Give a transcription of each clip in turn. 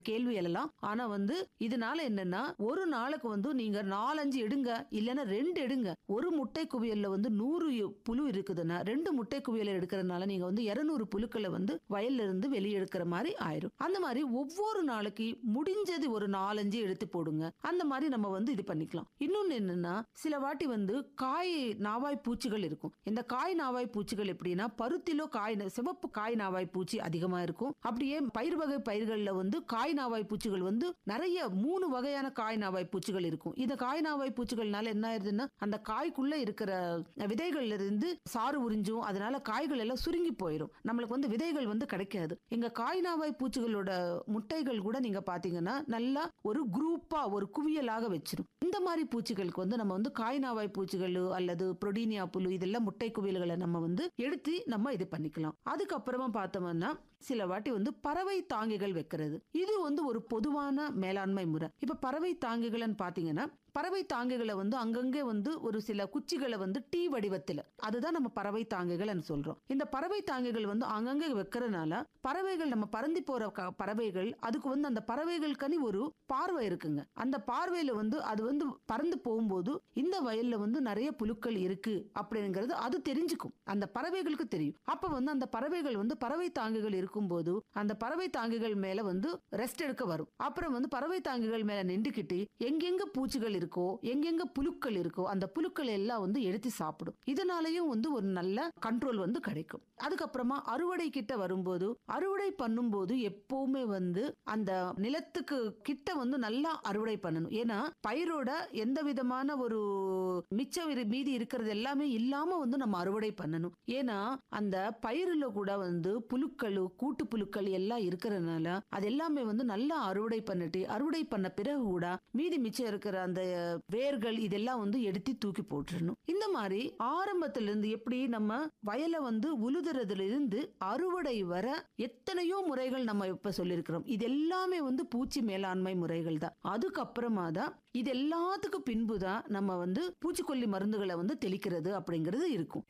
கேள்வி எழலாம் ஆனா வந்து இதனால என்னன்னா ஒரு நாளுக்கு வந்து நீங்க நாலஞ்சு எடுங்க இல்லைன்னா ரெண்டு எடுங்க ஒரு முட்டை குவியல்ல வந்து நூறு புழு இருக்குதுன்னா ரெண்டு முட்டை குவியல் எடுக்கிறதுனால நீங்க வந்து இருநூறு புழுக்களை வந்து வயல்ல இருந்து வெளியே எடுக்கிற மாதிரி ஆயிரும் அந்த மாதிரி ஒவ்வொரு நாளைக்கு முடிஞ்சது ஒரு நாலஞ்சு எடுத்து போடுங்க அந்த மாதிரி நம்ம வந்து இது பண்ணிக்கலாம் இன்னொன்னு என்னன்னா சில வாட்டி வந்து காய் நாவாய் பூச்சிகள் இருக்கும் இந்த காய் நாவாய் பூச்சிகள் எப்படின்னா பருத்திலோ காய் ந- சிவப்பு காய் நாவாய் பூச்சி அதிகமா இருக்கும் அப்படியே பயிர் வகை பயிர்கள்ல வந்து காய் நாவாய் பூச்சிகள் வந்து நிறைய மூணு வகையான காய் நாவாய் பூச்சிகள் இருக்கும் இந்த காய் நாவாய் பூச்சிகள்னால என்ன ஆயிருதுன்னா அந்த காய்க்குள்ள இருக்கிற விதைகள்ல இருந்து சாறு உறிஞ்சும் அதனால காய்கள் எல்லாம் சுருங்கி போயிடும் நம்மளுக்கு வந்து விதைகள் வந்து கிடைக்காது எங்க காய் நாவாய் பூச்சிகளோட முட்டைகள் கூட நீங்க பாத்தீங்கன்னா நல்லா ஒரு குரூப்பா ஒரு குவியலாக வச்சிரும் இந்த மாதிரி பூச்சிகளுக்கு வந்து நம்ம வந்து காய் நாவாய் பூச்சிகள் அல்லது புரோடீனியா புழு இதெல்லாம் முட்டை குவியல்களை நம்ம வந்து எடுத்து நம்ம இது பண்ணிக்கலாம் அதுக்கப்புறமா பார்த்தோம்னா சில வாட்டி வந்து பறவை தாங்கிகள் வைக்கிறது இது வந்து ஒரு பொதுவான மேலாண்மை முறை இப்ப பறவை தாங்கிகள்னு பாத்தீங்கன்னா பறவை தாங்கிகளை வந்து அங்கங்கே வந்து ஒரு சில குச்சிகளை வந்து டீ வடிவத்தில் அதுதான் நம்ம பறவை தாங்கிகள்னு சொல்றோம் இந்த பறவை தாங்கிகள் வந்து அங்கங்கே வைக்கிறதுனால பறவைகள் நம்ம பறந்து போற க- பறவைகள் அதுக்கு வந்து அந்த பறவைகளுக்கனி ஒரு பார்வை இருக்குங்க அந்த பார்வையில வந்து அது வந்து பறந்து போகும்போது இந்த வயல்ல வந்து நிறைய புழுக்கள் இருக்கு அப்படிங்கிறது அது தெரிஞ்சுக்கும் அந்த பறவைகளுக்கு தெரியும் அப்ப வந்து அந்த பறவைகள் வந்து பறவை தாங்கிகள் இருக்கும்போது அந்த பறவை தாங்கிகள் மேல வந்து ரெஸ்ட் எடுக்க வரும் அப்புறம் வந்து பறவை தாங்கிகள் மேல நின்றுக்கிட்டு எங்கெங்க பூச்சிகள் இருக்கோ எங்கெங்க புழுக்கள் இருக்கோ அந்த புழுக்கள் எல்லாம் வந்து எடுத்து சாப்பிடும் இதனாலயும் வந்து ஒரு நல்ல கண்ட்ரோல் வந்து கிடைக்கும் அதுக்கப்புறமா அறுவடை கிட்ட வரும்போது அறுவடை பண்ணும்போது எப்பவுமே வந்து அந்த நிலத்துக்கு கிட்ட வந்து நல்லா அறுவடை பண்ணணும் ஏன்னா பயிரோட எந்த விதமான ஒரு மிச்சம் இரு- மீதி இருக்கிறது எல்லாமே இல்லாம வந்து நம்ம அறுவடை பண்ணணும் ஏன்னா அந்த பயிரில கூட வந்து புழுக்கள் கூட்டு புழுக்கள் எல்லாம் இருக்கிறதுனால அது எல்லாமே வந்து நல்லா அறுவடை பண்ணிட்டு அறுவடை பண்ண பிறகு கூட மீதி மிச்சம் இருக்கிற அந்த வேர்கள் இதெல்லாம் வந்து எடுத்து தூக்கி போட்டுறணும் இந்த மாதிரி ஆரம்பத்துல இருந்து எப்படி நம்ம வயலை வந்து உழுதுறதுல இருந்து அறுவடை வர எத்தனையோ முறைகள் நம்ம இப்ப சொல்லியிருக்கிறோம் இது எல்லாமே வந்து பூச்சி மேலாண்மை முறைகள் தான் அதுக்கப்புறமா தான் இது எல்லாத்துக்கும் பின்புதான் நம்ம வந்து பூச்சிக்கொல்லி மருந்துகளை வந்து தெளிக்கிறது அப்படிங்கிறது இருக்கும்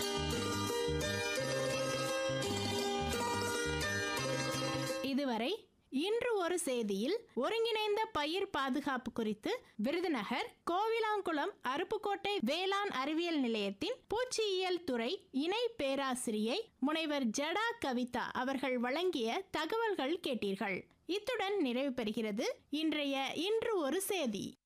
இதுவரை இன்று ஒரு செய்தியில் ஒருங்கிணைந்த பயிர் பாதுகாப்பு குறித்து விருதுநகர் கோவிலாங்குளம் அருப்புக்கோட்டை வேளாண் அறிவியல் நிலையத்தின் பூச்சியியல் துறை இணை பேராசிரியை முனைவர் ஜடா கவிதா அவர்கள் வழங்கிய தகவல்கள் கேட்டீர்கள் இத்துடன் நிறைவு பெறுகிறது இன்றைய இன்று ஒரு செய்தி